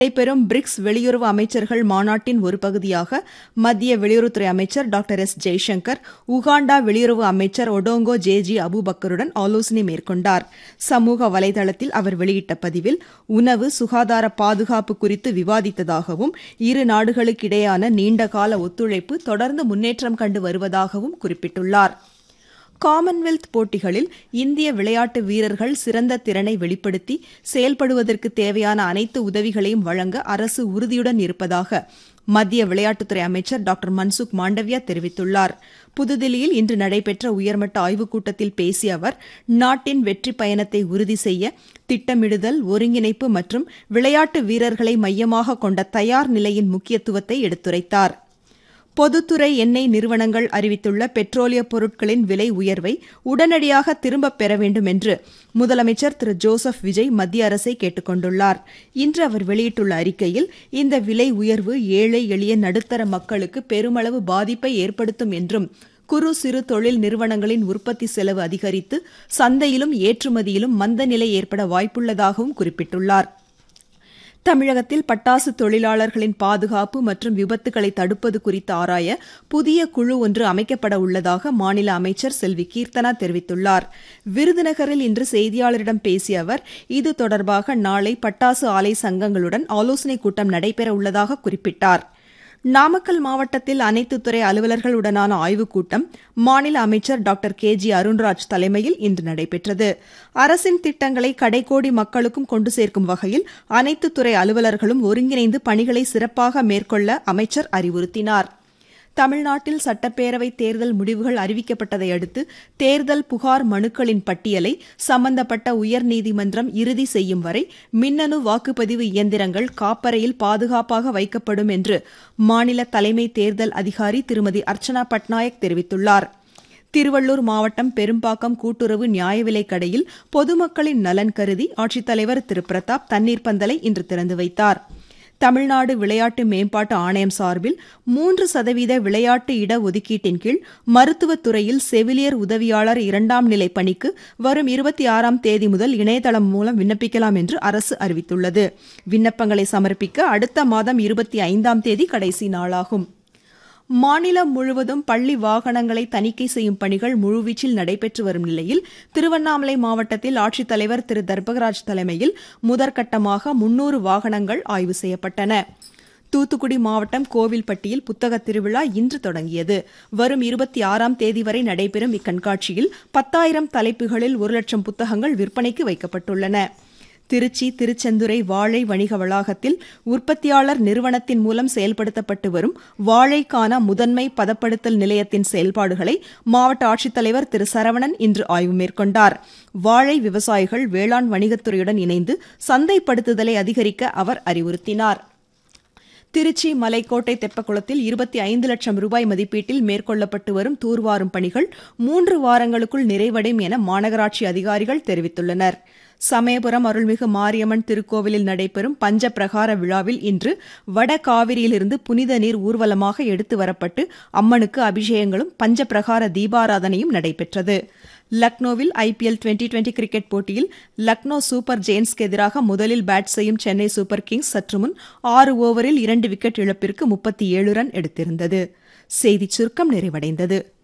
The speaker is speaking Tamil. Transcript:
நடைபெறும் பிரிக்ஸ் வெளியுறவு அமைச்சர்கள் மாநாட்டின் ஒரு பகுதியாக மத்திய வெளியுறவுத்துறை அமைச்சர் டாக்டர் எஸ் ஜெய்சங்கர் உகாண்டா வெளியுறவு அமைச்சர் ஒடோங்கோ ஜேஜி அபுபக்கருடன் ஆலோசனை மேற்கொண்டார் சமூக வலைதளத்தில் அவர் வெளியிட்ட பதிவில் உணவு சுகாதார பாதுகாப்பு குறித்து விவாதித்ததாகவும் இரு நாடுகளுக்கிடையேயான நீண்டகால ஒத்துழைப்பு தொடர்ந்து முன்னேற்றம் கண்டு வருவதாகவும் குறிப்பிட்டுள்ளார் காமன்வெல்த் போட்டிகளில் இந்திய விளையாட்டு வீரர்கள் சிறந்த திறனை வெளிப்படுத்தி செயல்படுவதற்கு தேவையான அனைத்து உதவிகளையும் வழங்க அரசு உறுதியுடன் இருப்பதாக மத்திய விளையாட்டுத்துறை அமைச்சர் டாக்டர் மன்சுக் மாண்டவியா தெரிவித்துள்ளார் புதுதில்லியில் இன்று நடைபெற்ற உயர்மட்ட ஆய்வுக் கூட்டத்தில் பேசிய அவர் நாட்டின் வெற்றி பயணத்தை உறுதி செய்ய திட்டமிடுதல் ஒருங்கிணைப்பு மற்றும் விளையாட்டு வீரர்களை மையமாக கொண்ட தயார் நிலையின் முக்கியத்துவத்தை எடுத்துரைத்தார் பொதுத்துறை எண்ணெய் நிறுவனங்கள் அறிவித்துள்ள பெட்ரோலிய பொருட்களின் விலை உயர்வை உடனடியாக திரும்பப் பெற வேண்டும் என்று முதலமைச்சர் திரு ஜோசப் விஜய் மத்திய அரசை கேட்டுக் கொண்டுள்ளார் இன்று அவர் வெளியிட்டுள்ள அறிக்கையில் இந்த விலை உயர்வு ஏழை எளிய நடுத்தர மக்களுக்கு பெருமளவு பாதிப்பை ஏற்படுத்தும் என்றும் குறு சிறு தொழில் நிறுவனங்களின் உற்பத்தி செலவு அதிகரித்து சந்தையிலும் ஏற்றுமதியிலும் மந்த நிலை ஏற்பட வாய்ப்புள்ளதாகவும் குறிப்பிட்டுள்ளார் தமிழகத்தில் பட்டாசு தொழிலாளர்களின் பாதுகாப்பு மற்றும் விபத்துகளை தடுப்பது குறித்து ஆராய புதிய குழு ஒன்று அமைக்கப்பட உள்ளதாக மாநில அமைச்சர் செல்வி கீர்த்தனா தெரிவித்துள்ளார் விருதுநகரில் இன்று செய்தியாளரிடம் பேசிய அவர் இது தொடர்பாக நாளை பட்டாசு ஆலை சங்கங்களுடன் ஆலோசனைக் கூட்டம் நடைபெற உள்ளதாக குறிப்பிட்டார் நாமக்கல் மாவட்டத்தில் அனைத்து துறை அலுவலர்களுடனான ஆய்வுக் கூட்டம் மாநில அமைச்சர் டாக்டர் கே ஜி அருண்ராஜ் தலைமையில் இன்று நடைபெற்றது அரசின் திட்டங்களை கடைக்கோடி மக்களுக்கும் கொண்டு சேர்க்கும் வகையில் அனைத்து துறை அலுவலர்களும் ஒருங்கிணைந்து பணிகளை சிறப்பாக மேற்கொள்ள அமைச்சர் அறிவுறுத்தினார் தமிழ்நாட்டில் சட்டப்பேரவை தேர்தல் முடிவுகள் அறிவிக்கப்பட்டதை அடுத்து தேர்தல் புகார் மனுக்களின் பட்டியலை சம்பந்தப்பட்ட உயர்நீதிமன்றம் இறுதி செய்யும் வரை மின்னணு வாக்குப்பதிவு இயந்திரங்கள் காப்பறையில் பாதுகாப்பாக வைக்கப்படும் என்று மாநில தலைமை தேர்தல் அதிகாரி திருமதி அர்ச்சனா பட்நாயக் தெரிவித்துள்ளார் திருவள்ளூர் மாவட்டம் பெரும்பாக்கம் கூட்டுறவு நியாய விலைக் கடையில் பொதுமக்களின் நலன் கருதி ஆட்சித்தலைவர் திரு பிரதாப் தண்ணீர் பந்தலை இன்று திறந்து வைத்தாா் தமிழ்நாடு விளையாட்டு மேம்பாட்டு ஆணையம் சார்பில் மூன்று சதவீத விளையாட்டு இட ஒதுக்கீட்டின் கீழ் மருத்துவத் துறையில் செவிலியர் உதவியாளர் இரண்டாம் நிலை பணிக்கு வரும் இருபத்தி ஆறாம் தேதி முதல் இணையதளம் மூலம் விண்ணப்பிக்கலாம் என்று அரசு அறிவித்துள்ளது விண்ணப்பங்களை சமர்ப்பிக்க அடுத்த மாதம் இருபத்தி ஐந்தாம் தேதி கடைசி நாளாகும் மாநிலம் முழுவதும் பள்ளி வாகனங்களை தணிக்கை செய்யும் பணிகள் முழுவீச்சில் நடைபெற்று வரும் நிலையில் திருவண்ணாமலை மாவட்டத்தில் ஆட்சித்தலைவர் திரு தர்பகராஜ் தலைமையில் முதற்கட்டமாக முன்னூறு வாகனங்கள் ஆய்வு செய்யப்பட்டன தூத்துக்குடி மாவட்டம் கோவில்பட்டியில் புத்தக திருவிழா இன்று தொடங்கியது வரும் இருபத்தி ஆறாம் தேதி வரை நடைபெறும் இக்கண்காட்சியில் பத்தாயிரம் தலைப்புகளில் ஒரு லட்சம் புத்தகங்கள் விற்பனைக்கு வைக்கப்பட்டுள்ளன திருச்சி திருச்செந்துறை வாழை வணிக வளாகத்தில் உற்பத்தியாளர் நிறுவனத்தின் மூலம் செயல்படுத்தப்பட்டு வரும் வாழைக்கான முதன்மை பதப்படுத்தல் நிலையத்தின் செயல்பாடுகளை மாவட்ட ஆட்சித்தலைவர் திரு சரவணன் இன்று ஆய்வு மேற்கொண்டார் வாழை விவசாயிகள் வேளாண் வணிகத்துறையுடன் இணைந்து சந்தைப்படுத்துதலை அதிகரிக்க அவர் அறிவுறுத்தினார் திருச்சி மலைக்கோட்டை தெப்பக்குளத்தில் இருபத்தி ஐந்து லட்சம் ரூபாய் மதிப்பீட்டில் மேற்கொள்ளப்பட்டு வரும் தூர்வாரும் பணிகள் மூன்று வாரங்களுக்குள் நிறைவடையும் என மாநகராட்சி அதிகாரிகள் தெரிவித்துள்ளனர் சமயபுரம் அருள்மிகு மாரியம்மன் திருக்கோவிலில் நடைபெறும் பஞ்ச பிரகார விழாவில் இன்று வட காவிரியிலிருந்து புனித நீர் ஊர்வலமாக எடுத்து வரப்பட்டு அம்மனுக்கு அபிஷேகங்களும் பஞ்ச பிரகார தீபாராதனையும் நடைபெற்றது லக்னோவில் ஐபிஎல் டுவெண்டி டுவெண்டி கிரிக்கெட் போட்டியில் லக்னோ சூப்பர் ஜெயின்ஸ்க்கு எதிராக முதலில் பேட் செய்யும் சென்னை சூப்பர் கிங்ஸ் சற்று முன் ஆறு ஓவரில் இரண்டு விக்கெட் இழப்பிற்கு முப்பத்தி ஏழு ரன் எடுத்திருந்தது செய்திச் சுருக்கம் நிறைவடைந்தது